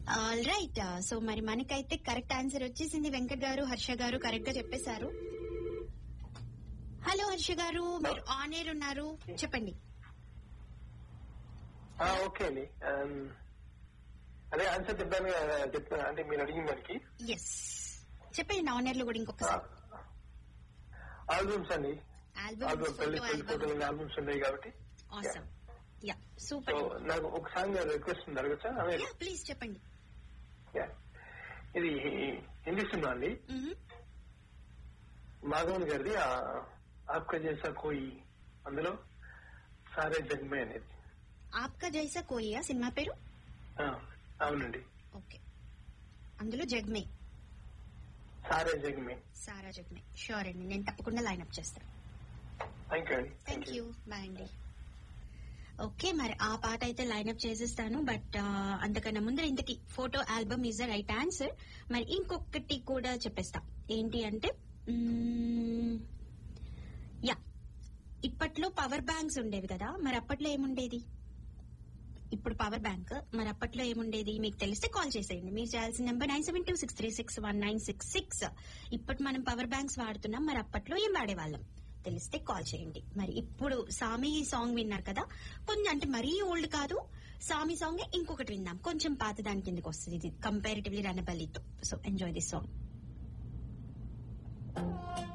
All right so మరి మనకైతే correct answer వచ్చేసింది వెంకట్ గారు హర్ష గారు కరెక్ట్ గా చెప్పేశారు హలో హర్ష గారు మీరు ఆన్ ఎయిర్ ఉన్నారు చెప్పండి ఆ, ఓకే అండి ఆమ్, అదే ఆన్సర్ చెప్పాను కదా, చెప్తాను అంటే మీరు అడిగిన దానికి ఎస్ చెప్పండి ఆన్ ఎయిర్ లో కూడా ఇంకొకసారి ఆల్బమ్స్ అండి ఆల్బమ్ ఆల్బమ్ పెళ్లి ఫోటో పెళ్లి ఆల్బమ్ ఫోటోలు ఆల్బమ్స్ ఉన్నాయి కాబట్టి ఆసమ్ యా సో సూపర్ నాకు ఒక సాంగ్ రిక్వెస్ట్ ఉంది అడగచ్చా అదే యా ప్లీజ్ చెప్పండి Yeah. ఇది హిందీ సినిమా అండి మ్మ్. మాధవన్ గారిది ఆ, ఆప్కా జైసా కోయి అందులో సారే జగ్మే అనేది ఆప్కా జైసా కోయియా సినిమా పేరు ఆ, అవునండి ఓకే అందులో జగ్మే సారే జగ్మే సారా జగ్మే షూర్ అండి నేను తప్పకుండా లైన్ అప్ చేస్తాను థ్యాంక్ యూ అండి థ్యాంక్ యూ బాయ్ అండి ఓకే మరి ఆ పాట అయితే లైన్అప్ చేసేస్తాను బట్ అంతకన్నా ముందర ఇంతకి photo album is the right answer మరి ఇంకొకటి కూడా చెప్పేస్తా ఏంటి అంటే మ్మ్, యా ఇప్పట్లో పవర్ బ్యాంక్స్ ఉండేవి కదా మరి అప్పట్లో ఏముండేది ఇప్పుడు పవర్ బ్యాంక్ మరి అప్పట్లో ఏముండేది మీకు తెలిస్తే కాల్ చేసేయండి మీరు చేయాల్సిన number nine seven two six three six one nine six six ఇప్పుడు మనం పవర్ బ్యాంక్స్ వాడుతున్నాం మరి అప్పట్లో ఏం వాడేవాళ్ళం తెలిస్తే కాల్ చేయండి మరి ఇప్పుడు సామి సాంగ్ విన్నారు కదా కొంచెం అంటే మరీ ఓల్డ్ కాదు సామి సాంగ్ ఇంకొకటి విందాం కొంచెం పాత దాని కిందకి వస్తుంది ఇది కంపారిటివ్లీ రనబల్లితో సో ఎంజాయ్ దిస్ సాంగ్